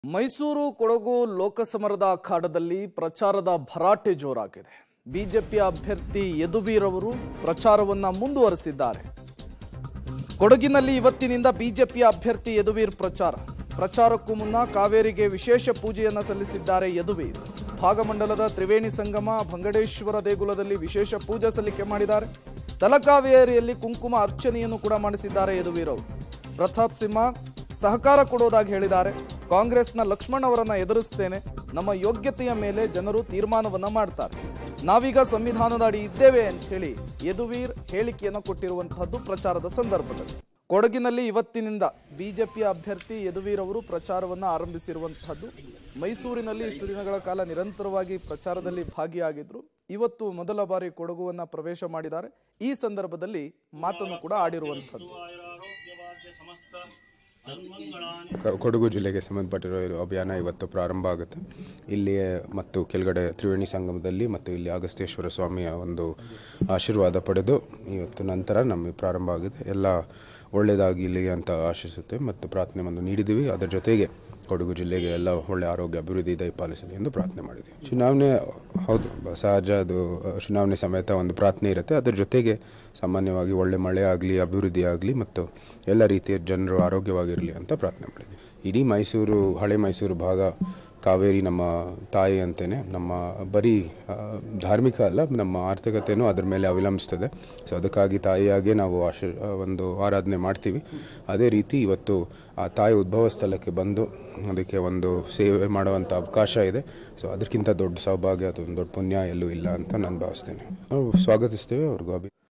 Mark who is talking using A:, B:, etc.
A: ಮೈಸೂರು ಕೊಡಗು ಲೋಕಸಮರದ ಅಖಾಡದಲ್ಲಿ ಪ್ರಚಾರದ ಭರಾಟೆ ಜೋರಾಗಿದೆ ಬಿಜೆಪಿ ಅಭ್ಯರ್ಥಿ ಯದುವೀರ್ ಅವರು ಪ್ರಚಾರವನ್ನ ಮುಂದುವರೆಸಿದ್ದಾರೆ ಕೊಡಗಿನಲ್ಲಿ ಇವತ್ತಿನಿಂದ ಬಿಜೆಪಿ ಅಭ್ಯರ್ಥಿ ಯದುವೀರ್ ಪ್ರಚಾರ ಪ್ರಚಾರಕ್ಕೂ ಮುನ್ನ ಕಾವೇರಿಗೆ ವಿಶೇಷ ಪೂಜೆಯನ್ನ ಸಲ್ಲಿಸಿದ್ದಾರೆ ಯದುವೀರ್ ಭಾಗಮಂಡಲದ ತ್ರಿವೇಣಿ ಸಂಗಮ ಭಂಗಡೇಶ್ವರ ದೇಗುಲದಲ್ಲಿ ವಿಶೇಷ ಪೂಜೆ ಸಲ್ಲಿಕೆ ಮಾಡಿದ್ದಾರೆ ತಲಕಾವೇರಿಯಲ್ಲಿ ಕುಂಕುಮ ಅರ್ಚನೆಯನ್ನು ಕೂಡ ಮಾಡಿಸಿದ್ದಾರೆ ಯದುವೀರ್ ಅವರು ಪ್ರತಾಪ್ ಸಿಂಹ ಸಹಕಾರ ಕೊಡೋದಾಗಿ ಹೇಳಿದ್ದಾರೆ ಕಾಂಗ್ರೆಸ್ನ ಲಕ್ಷ್ಮಣ್ ಅವರನ್ನ ಎದುರಿಸ್ತೇನೆ ನಮ್ಮ ಯೋಗ್ಯತೆಯ ಮೇಲೆ ಜನರು ತೀರ್ಮಾನವನ್ನ ಮಾಡ್ತಾರೆ ನಾವೀಗ ಸಂವಿಧಾನದ ಅಡಿ ಇದ್ದೇವೆ ಅಂತ ಹೇಳಿ ಯದುವೀರ್ ಹೇಳಿಕೆಯನ್ನು ಕೊಟ್ಟಿರುವಂತಹದ್ದು ಪ್ರಚಾರದ ಸಂದರ್ಭದಲ್ಲಿ ಕೊಡಗಿನಲ್ಲಿ ಇವತ್ತಿನಿಂದ ಬಿಜೆಪಿಯ ಅಭ್ಯರ್ಥಿ ಯದುವೀರ್ ಅವರು ಪ್ರಚಾರವನ್ನ ಆರಂಭಿಸಿರುವಂತಹದ್ದು ಮೈಸೂರಿನಲ್ಲಿ ಇಷ್ಟು ದಿನಗಳ ಕಾಲ ನಿರಂತರವಾಗಿ ಪ್ರಚಾರದಲ್ಲಿ ಭಾಗಿಯಾಗಿದ್ರು ಇವತ್ತು ಮೊದಲ ಬಾರಿ ಕೊಡಗುವನ್ನ ಪ್ರವೇಶ ಮಾಡಿದ್ದಾರೆ ಈ ಸಂದರ್ಭದಲ್ಲಿ ಮಾತನ್ನು ಕೂಡ ಆಡಿರುವಂತಹದ್ದು
B: ಆಯುರಾರೋಗ್ಯವಾದ್ಯ ಸಮಸ್ತ ಸನ್ಮಂಗಳಾನಿ
C: ಕ- ಕೊಡಗು ಜಿಲ್ಲೆಗೆ ಸಂಬಂಧಪಟ್ಟಿರೋ ಇದು ಅಭಿಯಾನ ಇವತ್ತು ಪ್ರಾರಂಭ ಆಗುತ್ತೆ ಇಲ್ಲಿ ಮತ್ತು ಕೆಳಗಡೆ ತ್ರಿವೇಣಿ ಸಂಗಮದಲ್ಲಿ ಮತ್ತು ಇಲ್ಲಿ ಅಗಸ್ತೇಶ್ವರ ಸ್ವಾಮಿಯ ಒಂದು ಆಶೀರ್ವಾದ ಪಡೆದು ಇವತ್ತು ನಂತರ ನಮ್ಮ ಪ್ರಾರಂಭ ಆಗಿದೆ ಎಲ್ಲ ಒಳ್ಳೆಯದಾಗಲಿ ಅಂತ ಆಶಿಸುತ್ತೇವೆ ಮತ್ತು ಪ್ರಾರ್ಥನೆಯನ್ನು ನೀಡಿದ್ದೀವಿ ಅದರ ಜೊತೆಗೆ ಕೊಡಗು ಜಿಲ್ಲೆಗೆ ಎಲ್ಲ ಒಳ್ಳೆ ಆರೋಗ್ಯ ಅಭಿವೃದ್ಧಿ ದಯಪಾಲಿಸಲಿ ಎಂದು ಪ್ರಾರ್ಥನೆ ಮಾಡಿದ್ವಿ ಚುನಾವಣೆ ಹೌದು ಬ- ಸಹಜ ಅದು ಅಹ್, ಚುನಾವಣೆ ಸಮೇತ ಒಂದು ಪ್ರಾರ್ಥನೆ ಇರುತ್ತೆ ಅದರ ಜೊತೆಗೆ ಸಾಮಾನ್ಯವಾಗಿ ಒಳ್ಳೆ ಮಳೆ ಆಗಲಿ ಅಭಿವೃದ್ಧಿ ಆಗಲಿ ಮತ್ತು ಎಲ್ಲ ರೀತಿಯ ಜನರು ಆರೋಗ್ಯವಾಗಿರಲಿ ಅಂತ ಪ್ರಾರ್ಥನೆ ಮಾಡಿದ್ವಿ ಇಡೀ ಮೈಸೂರು ಹಳೆ ಮೈಸೂರು ಭಾಗ ಕಾವೇರಿ ನಮ್ಮ ತಾಯಿ ಅಂತೇನೆ ನಮ್ಮ ಬರೀ ಆ, ಧಾರ್ಮಿಕ ಅಲ್ಲ ನಮ್ಮ ಆರ್ಥಿಕತೆಯೂ ಅದ್ರ ಮೇಲೆ ಅವಲಂಬಿಸ್ತದೆ ಸೊ ಅದಕ್ಕಾಗಿ ತಾಯಿಯಾಗೆ ನಾವು ಆಶ ಆ, ಒಂದು ಆರಾಧನೆ ಮಾಡ್ತೀವಿ ಅದೇ ರೀತಿ ಇವತ್ತು ಆ ತಾಯಿ ಉದ್ಭವ ಸ್ಥಳಕ್ಕೆ ಬಂದು ಅದಕ್ಕೆ ಒಂದು ಸೇವೆ ಮಾಡುವಂಥ ಅವಕಾಶ ಇದೆ ಸೊ ಅದಕ್ಕಿಂತ ದೊಡ್ಡ ಸೌಭಾಗ್ಯ ಅಥವಾ ಒಂದು ದೊಡ್ಡ ಪುಣ್ಯ ಎಲ್ಲೂ ಇಲ್ಲ ಅಂತ ನಾನು ಭಾವಿಸ್ತೇನೆ ನಾವು ಸ್ವಾಗತಿಸ್ತೇವೆ ಅವ್ರಿಗೂ ಅಭಿ